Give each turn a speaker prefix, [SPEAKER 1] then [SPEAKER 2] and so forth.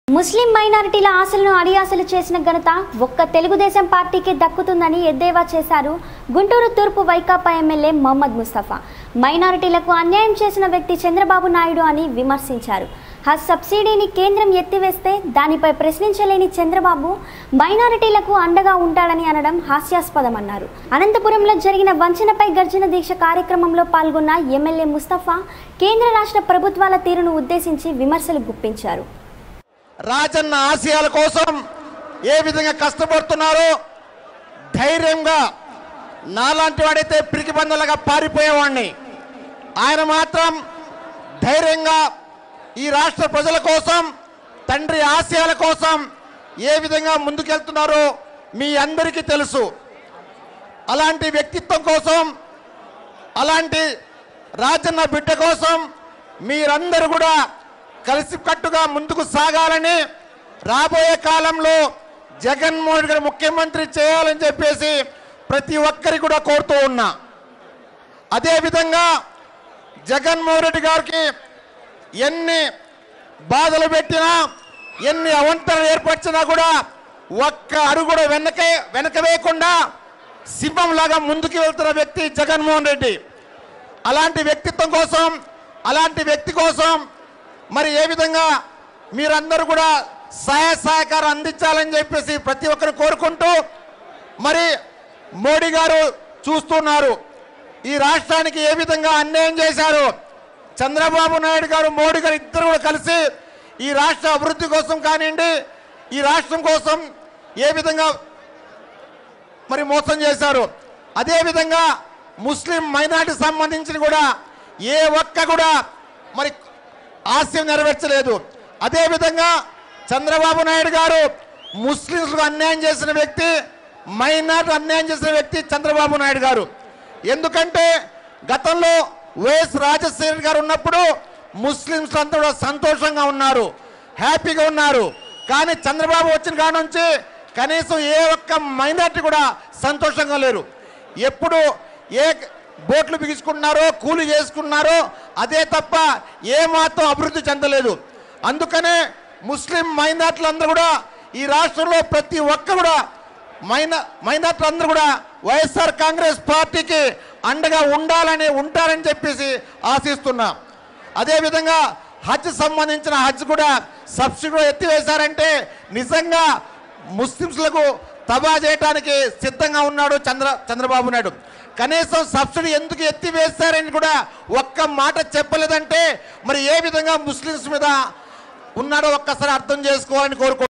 [SPEAKER 1] ముస్లిం మైనారిటీల ఆశలను అడియాసలు చేసిన ఘనత ఒక్క తెలుగుదేశం పార్టీకే దక్కుతుందని ఎద్దేవా చేశారు గుంటూరు తూర్పు వైకాపా ఎమ్మెల్యే మొహమ్మద్ ముస్తఫా మైనారిటీలకు అన్యాయం చేసిన వ్యక్తి చంద్రబాబు నాయుడు అని విమర్శించారు హజ్ సబ్సిడీని కేంద్రం ఎత్తివేస్తే దానిపై ప్రశ్నించలేని చంద్రబాబు మైనారిటీలకు అండగా ఉంటాడని అనడం హాస్యాస్పదమన్నారు అనంతపురంలో జరిగిన వంచనపై గర్జన దీక్ష కార్యక్రమంలో పాల్గొన్న ఎమ్మెల్యే ముస్తఫా కేంద్ర రాష్ట్ర ప్రభుత్వాల తీరును ఉద్దేశించి విమర్శలు గుప్పించారు
[SPEAKER 2] రాజన్న ఆశయాల కోసం ఏ విధంగా కష్టపడుతున్నారో ధైర్యంగా నాలాంటి వాడైతే పిరికిబందులుగా పారిపోయేవాడిని ఆయన మాత్రం ధైర్యంగా ఈ రాష్ట్ర ప్రజల కోసం తండ్రి ఆశయాల కోసం ఏ విధంగా ముందుకెళ్తున్నారో మీ అందరికీ తెలుసు అలాంటి వ్యక్తిత్వం కోసం అలాంటి రాజన్న బిడ్డ కోసం మీరందరూ కూడా కలిసికట్టుగా ముందుకు సాగాలని రాబోయే కాలంలో జగన్మోహన్ గారు ముఖ్యమంత్రి చేయాలని చెప్పేసి ప్రతి ఒక్కరి కూడా కోరుతూ ఉన్నా అదేవిధంగా జగన్మోహన్ రెడ్డి గారికి ఎన్ని బాధలు పెట్టినా ఎన్ని అవంతరాలు ఏర్పరిచినా కూడా ఒక్క అడుగు కూడా వెనకే వెనక వేయకుండా సింహంలాగా ముందుకు వెళ్తున్న వ్యక్తి జగన్మోహన్ రెడ్డి అలాంటి వ్యక్తిత్వం కోసం అలాంటి వ్యక్తి కోసం మరి ఏ విధంగా మీరందరూ కూడా సహాయ సహకారం అందించాలని చెప్పేసి ప్రతి ఒక్కరు కోరుకుంటూ మరి మోడీ గారు చూస్తున్నారు ఈ రాష్ట్రానికి ఏ విధంగా అన్యాయం చేశారు చంద్రబాబు నాయుడు గారు మోడీ గారు ఇద్దరు కూడా కలిసి ఈ రాష్ట్ర అభివృద్ధి కోసం కానివ్వండి ఈ రాష్ట్రం కోసం ఏ విధంగా మరి మోసం చేశారు అదేవిధంగా ముస్లిం మైనార్టీ సంబంధించిన కూడా ఏ ఒక్క కూడా మరి ఆశయం నెరవేర్చలేదు అదేవిధంగా చంద్రబాబు నాయుడు గారు ముస్లింస్కు అన్యాయం చేసిన వ్యక్తి మైనార్టీ అన్యాయం చేసిన వ్యక్తి చంద్రబాబు నాయుడు గారు ఎందుకంటే గతంలో వైఎస్ రాజశేఖర్ గారు ఉన్నప్పుడు ముస్లింస్ అంతా కూడా సంతోషంగా ఉన్నారు హ్యాపీగా ఉన్నారు కానీ చంద్రబాబు వచ్చిన కాడ నుంచి కనీసం ఏ ఒక్క మైనార్టీ కూడా సంతోషంగా లేరు ఎప్పుడు ఏ బోట్లు బిగించుకున్నారో కూలి చేసుకున్నారో అదే తప్ప ఏ మాత్రం అభివృద్ధి చెందలేదు అందుకనే ముస్లిం మైనార్టీలు అందరూ కూడా ఈ రాష్ట్రంలో ప్రతి ఒక్క కూడా మైనా మైనార్టీలు అందరూ కూడా వైఎస్ఆర్ కాంగ్రెస్ పార్టీకి అండగా ఉండాలని ఉంటారని చెప్పేసి ఆశిస్తున్నా అదేవిధంగా హజ్ సంబంధించిన హజ్ కూడా సబ్సిడీ కూడా ఎత్తివేశారంటే నిజంగా ముస్లింస్లకు తబా చేయడానికి సిద్ధంగా ఉన్నాడు చంద్ర చంద్రబాబు నాయుడు కనీసం సబ్సిడీ ఎందుకు ఎత్తివేశారని కూడా ఒక్క మాట చెప్పలేదంటే మరి ఏ విధంగా ముస్లింస్ మీద ఉన్నాడో ఒక్కసారి అర్థం చేసుకోవాలని కోరుకుంటున్నాను